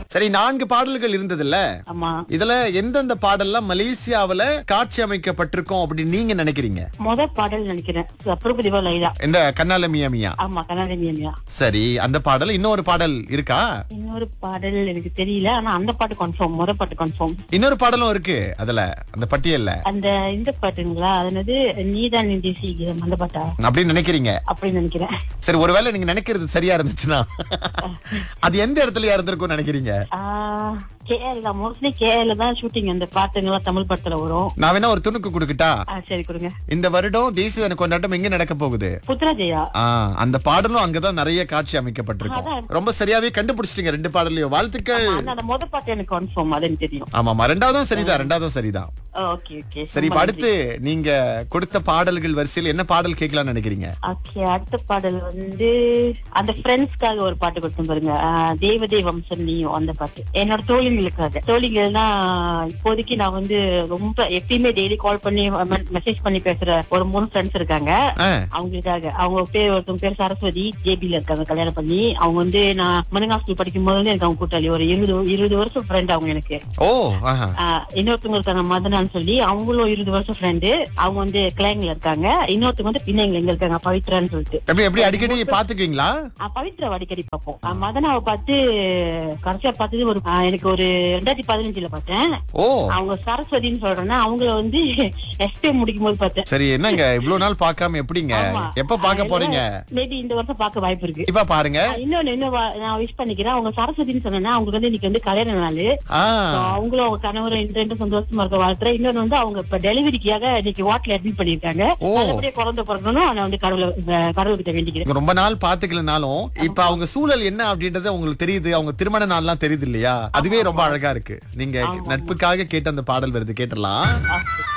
சரி நான்கு பாடல்கள் இருந்ததுல்ல ஆமா இதுல எந்தெந்த பாடல்லாம் மலேசியாவுல காட்சி அமைக்கப்பட்டிருக்கோம் அப்படின்னு நீங்க நினைக்கிறீங்க முத பாடல் நினைக்கிறேன் பிரபுதிவா லைலா இந்த கண்ணால மியா மியா ஆமா கனடமியா சரி அந்த பாடல் இன்னொரு பாடல் இருக்கா இன்னொரு பாடல் எனக்கு தெரியல ஆனா அந்த பாட்டு கன்ஃபார்ம் முத பாட்டு கன்ஃபார்ம் இன்னொரு பாடலும் இருக்கு அதுல அந்த பட்டியல்ல அந்த இந்த பாட்டுங்களா அது என்னது நீதான் நிதி சீக்கிரம் அந்த பாட்டா அப்படின்னு நினைக்கிறீங்க அப்படின்னு நினைக்கிறேன் சரி ஒருவேளை நீங்க நினைக்கிறது சரியா இருந்துச்சுன்னா அது எந்த இடத்துலயா இருந்திருக்கும் நினைக்கிறீங்க கேஎல் தான் மோஸ்ட்லி கேஎல் தான் ஷூட்டிங் அந்த பாட்டுங்கெல்லாம் தமிழ் படத்துல வரும் நான் வேணா ஒரு துணுக்கு கொடுக்கட்டா ஆ, சரி கொடுங்க இந்த வருடம் தேசிய தின கொண்டாட்டம் எங்க நடக்க போகுது புத்ராஜயா ஆ, அந்த பாடலும் அங்கதான் நிறைய காட்சி அமைக்கப்பட்டிருக்கும் ரொம்ப சரியாவே கண்டுபிடிச்சிட்டீங்க ரெண்டு பாடலையும் வாழ்த்துக்கள் ஆனா அந்த முத பாட்டு எனக்கு கன்ஃபார்ம் அது எனக்கு தெரியும் ஆமாமா ரெண்டாவதும் சரிதான் ரெண்டாவதும் சரிதான் ஓகே ஓகே சரி இப்ப அடுத்து நீங்க கொடுத்த பாடல்கள் வரிசையில் என்ன பாடல் கேட்கலாம்னு நினைக்கிறீங்க ஓகே அடுத்த பாடல் வந்து அந்த ஃப்ரெண்ட்ஸ்க்காக ஒரு பாட்டு கொடுத்தோம் பாருங்க ஆஹ் தேவதே வம்சம் நீயும் அந்த பாட்டு என்னோட தோழிங்களுக்காக தோழிகள்னா இப்போதைக்கு நான் வந்து ரொம்ப எப்பயுமே டெய்லி கால் பண்ணி மெசேஜ் பண்ணி பேசுற ஒரு மூணு ஃப்ரெண்ட்ஸ் இருக்காங்க ஆ, அவங்களுக்காக அவங்க பேர் ஒருத்தவங்க பேர் சரஸ்வதி ஜேபில இருக்காங்க கல்யாணம் பண்ணி அவங்க வந்து நான் மனுங்கா ஸ்கூல் படிக்கும் போது எனக்கு அவங்க கூட்டாளி ஒரு இருபது இருபது வருஷம் ஃப்ரெண்ட் அவங்க எனக்கு ஓ ஆஹா. ஆஹ் இன்னொருத்தவங்க இருக்காங்க மதனான்னு சொல்லி அவங்களும் இருபது வருஷம் ஃப்ரெண்டு அவங்க வந்து கிளைங்ல இருக்காங்க இன்னொருத்தவங்க வந்து பின்னைங்க எங்க இருக்காங்க பவித்ரான்னு சொல்லிட்டு எப்படி எப்படி அடிக்கடி பாத்துக்குவீங்களா ஆஹ் பவித்ரா அடிக்கடி பார்ப்போம் ஆஹ் மதனாவை பார்த்து கடைசியா பார்த்தது ஒரு ஆஹ் எனக்கு ஒரு ரெண்டாயிரத்தி பதினஞ்சுல பார்த்தேன் ஓ அவங்க சரஸ்வதின்னு சொல்றேன்னா அவங்கள வந்து எஸ்பே முடிக்கும் போது பார்த்தேன் சரி என்னங்க இவ்வளவு நாள் பார்க்காம எப்படிங்க ஆமா. எப்ப பார்க்க போறீங்க மேபி இந்த வருஷம் பார்க்க வாய்ப்பு இருக்கு இப்ப பாருங்க ஆஹ் இன்னொன்னு இன்னும் வா- நான் விஷ் பண்ணிக்கிறேன் அவங்க சரஸ்வதின்னு சொன்னேன்னா அவங்களுக்கு வந்து இன்னைக்கு வந்து கல்யாண நாள் ஆ So, அவங்களும் அவங்க கணவரும் இந்த ரெண்டும் சந்தோஷமா இருக்க வாழ்த்துறேன் இன்னொன்னு வந்து அவங்க இப்ப டெலிவரிக்காக இன்னைக்கு வாட்ல அட்மிட் பண்ணிருக்காங்க ஓ. நல்லபடியா குழந்தை பிறக்கணும் நான் வந்து கடவுளை அஹ் கடவுள்கிட்ட வேண்டிக்கிறேன் நீங்க ரொம்ப நாள் பாத்துக்கலனாலும் இப்ப அவங்க சூழல் என்ன அப்படின்றது உங்களுக்கு தெரியுது அவங்க திருமண நாள்லாம் தெரியுது இல்லையா அதுவே ரொம்ப அழகா இருக்கு நீங்க நட்புக்காக கேட்ட அந்த பாடல் வருது கேட்டலாம் ஆ, சரி.